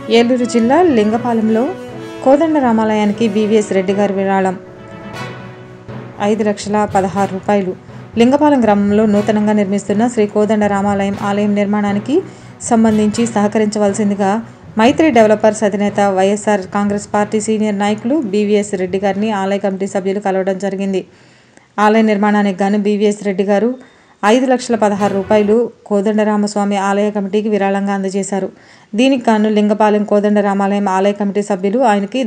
ఏలూరు జిల్లా లింగపాలెంలో కోదండ రామాలయానికి బీవీఎస్ రెడ్డి గారి విరాళం ఐదు లక్షల పదహారు రూపాయలు లింగపాలెం గ్రామంలో నూతనంగా నిర్మిస్తున్న శ్రీ కోదండ రామాలయం ఆలయం నిర్మాణానికి సంబంధించి సహకరించవలసిందిగా మైత్రి డెవలపర్స్ అధినేత వైఎస్ఆర్ కాంగ్రెస్ పార్టీ సీనియర్ నాయకులు బీవీఎస్ రెడ్డి గారిని ఆలయ కమిటీ సభ్యులు కలవడం జరిగింది ఆలయ నిర్మాణానికి గాను బీవీఎస్ రెడ్డి గారు ఐదు లక్షల పదహారు రూపాయలు కోదండరామస్వామి ఆలయ కమిటీకి విరాళంగా అందజేశారు దీనికి గాను లింగపాలెం కోదండ రామాలయం ఆలయ కమిటీ సభ్యులు ఆయనకి